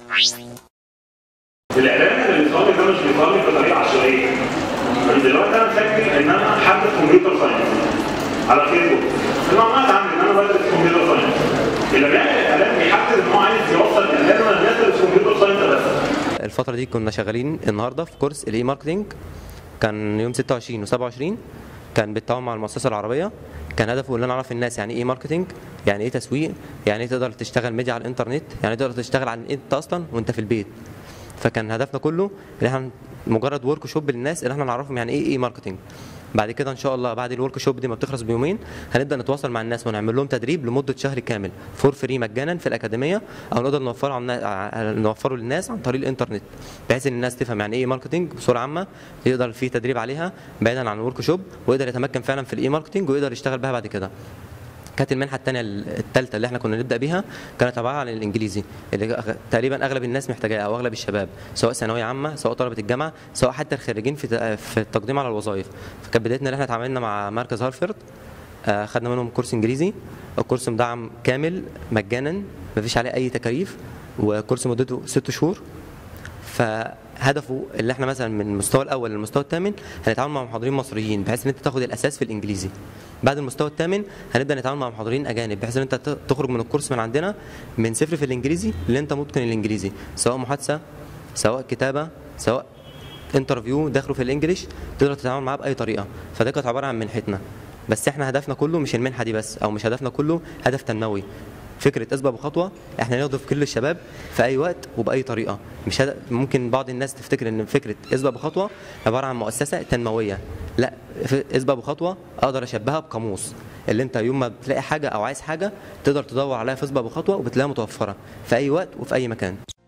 الاعلان اللي بيتفرج ده مش بيتفرج بطريقه عشوائيه من دلوقتي انا مسجل ان انا حد في كمبيوتر ساينس على فيسبوك المعلومات عندي ان انا بدرس كمبيوتر ساينس اللي بيعمل الاعلان بيحدد ان هو عايز يوصل الاعلان للناس اللي في كمبيوتر ساينس بس الفترة دي كنا شغالين النهارده في كورس الاي ماركتنج كان يوم 26 و27 كان بالتعاون مع المؤسسة العربية كان هدفه ان انا اعرف الناس يعني ايه ماركتنج يعني ايه تسويق يعني ايه تقدر تشتغل ميديا على الانترنت يعني ايه تقدر تشتغل على النت اصلا وانت في البيت فكان هدفنا كله ان احنا مجرد ورك شوب للناس اللي احنا نعرفهم يعني ايه ايه ماركتنج بعد كده ان شاء الله بعد الورك شوب دي ما بتخلص بيومين هنبدا نتواصل مع الناس ونعمل لهم تدريب لمده شهر كامل فور فري مجانا في الاكاديميه او نقدر نوفره عن نوفره للناس عن طريق الانترنت بحيث ان الناس تفهم يعني ايه ماركتنج بصوره عامه يقدر في تدريب عليها بعيدا عن الورك شوب ويقدر يتمكن فعلا في الاي ماركتنج ويقدر يشتغل بها بعد كده كانت المنحه الثانيه الثالثه اللي احنا كنا نبدا بيها كانت عباره عن الانجليزي اللي أغ- تقريبا اغلب الناس محتاجاه او اغلب الشباب سواء ثانويه عامه سواء طلبه الجامعه سواء حتى الخريجين في ت- في التقديم على الوظائف فكانت بدايتنا ان احنا اتعاملنا مع مركز هارفرد آه، خدنا منهم كورس انجليزي الكورس مدعم كامل مجانا مفيش عليه اي تكاليف وكورس مدته ست شهور فهدفه اللي احنا مثلا من المستوى الاول للمستوى الثامن هنتعامل مع محاضرين مصريين بحيث ان انت تاخد الاساس في الانجليزي بعد المستوى الثامن هنبدا نتعامل مع محاضرين اجانب بحيث ان انت ت- تخرج من الكورس من عندنا من صفر في الانجليزي اللي انت متقن الانجليزي سواء محادثه سواء كتابه سواء انترفيو داخله في الانجليش تقدر تتعامل معاه باي طريقه فده كانت عباره عن منحتنا بس احنا هدفنا كله مش المنحه دي بس او مش هدفنا كله هدف تنموي فكره اسبق بخطوه احنا نضيف كل الشباب في اي وقت وباي طريقه مش هدف ممكن بعض الناس تفتكر ان فكره اسبق بخطوه عباره عن مؤسسه تنمويه لا ف- اسبق بخطوه اقدر اشبهها بقاموس اللي انت يوم ما بتلاقي حاجه او عايز حاجه تقدر تدور عليها في اسبق بخطوه وبتلاقيها متوفره في اي وقت وفي اي مكان